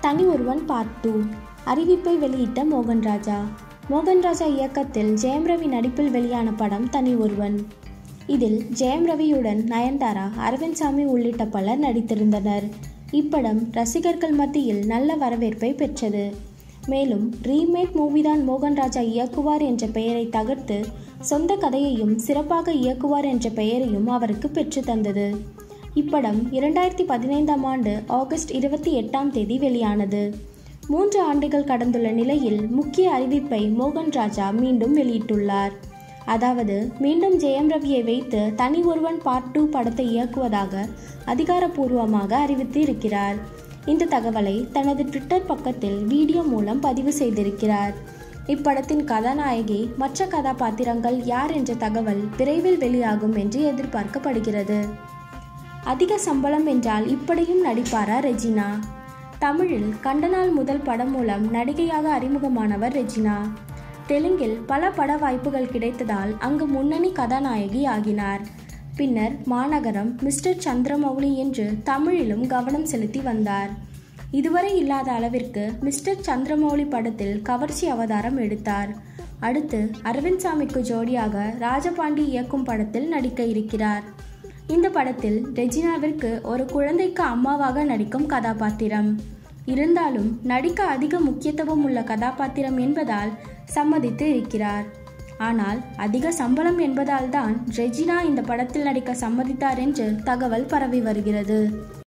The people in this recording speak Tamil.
தனி ஒருவன் பார்ட் டூ அறிவிப்பை வெளியிட்ட மோகன் ராஜா மோகன் ராஜா இயக்கத்தில் ஜெயம் ரவி நடிப்பில் வெளியான படம் தனி ஒருவன் இதில் ஜெயம் ரவியுடன் நயன்தாரா அரவிந்த் சாமி உள்ளிட்ட பலர் நடித்திருந்தனர் இப்படம் ரசிகர்கள் மத்தியில் நல்ல வரவேற்பை பெற்றது மேலும் ரீமேக் மூவிதான் மோகன் ராஜா இயக்குவார் என்ற பெயரை தகர்த்து சொந்த கதையையும் சிறப்பாக இயக்குவார் என்ற பெயரையும் அவருக்கு பெற்று தந்தது இப்படம் இரண்டாயிரத்தி பதினைந்தாம் ஆண்டு ஆகஸ்ட் இருபத்தி எட்டாம் தேதி வெளியானது மூன்று ஆண்டுகள் கடந்துள்ள நிலையில் முக்கிய அறிவிப்பை மோகன் ராஜா மீண்டும் வெளியிட்டுள்ளார் அதாவது மீண்டும் ஜெயம் ரவியை வைத்து தனி ஒருவன் பார்ட் டூ படத்தை இயக்குவதாக அதிகாரப்பூர்வமாக அறிவித்து இருக்கிறார் இந்த தகவலை தனது ட்விட்டர் பக்கத்தில் வீடியோ மூலம் பதிவு செய்திருக்கிறார் இப்படத்தின் கதாநாயகி மற்ற கதாபாத்திரங்கள் யார் என்ற தகவல் விரைவில் வெளியாகும் என்று எதிர்பார்க்கப்படுகிறது அதிக சம்பளம் என்றால் இப்படியும் நடிப்பாரா ரெஜினா தமிழில் கண்டனால் முதல் படம் மூலம் நடிகையாக அறிமுகமானவர் ரெஜினா தெலுங்கில் பல பட வாய்ப்புகள் கிடைத்ததால் அங்கு முன்னணி கதாநாயகி ஆகினார் பின்னர் மாநகரம் மிஸ்டர் சந்திரமௌலி என்று தமிழிலும் கவனம் செலுத்தி வந்தார் இதுவரை இல்லாத அளவிற்கு மிஸ்டர் சந்திரமௌலி படத்தில் கவர்ச்சி அவதாரம் எடுத்தார் அடுத்து அரவிந்த் சாமிக்கு ஜோடியாக ராஜபாண்டி இயக்கும் படத்தில் நடிக்க இருக்கிறார் இந்த படத்தில் ரெஜினாவிற்கு ஒரு குழந்தைக்கு அம்மாவாக நடிக்கும் கதாபாத்திரம் இருந்தாலும் நடிக்க அதிக முக்கியத்துவம் உள்ள கதாபாத்திரம் என்பதால் சம்மதித்து இருக்கிறார் ஆனால் அதிக சம்பளம் என்பதால் தான் ரெஜினா இந்த படத்தில் நடிக்க சம்மதித்தார் என்று தகவல் பரவி வருகிறது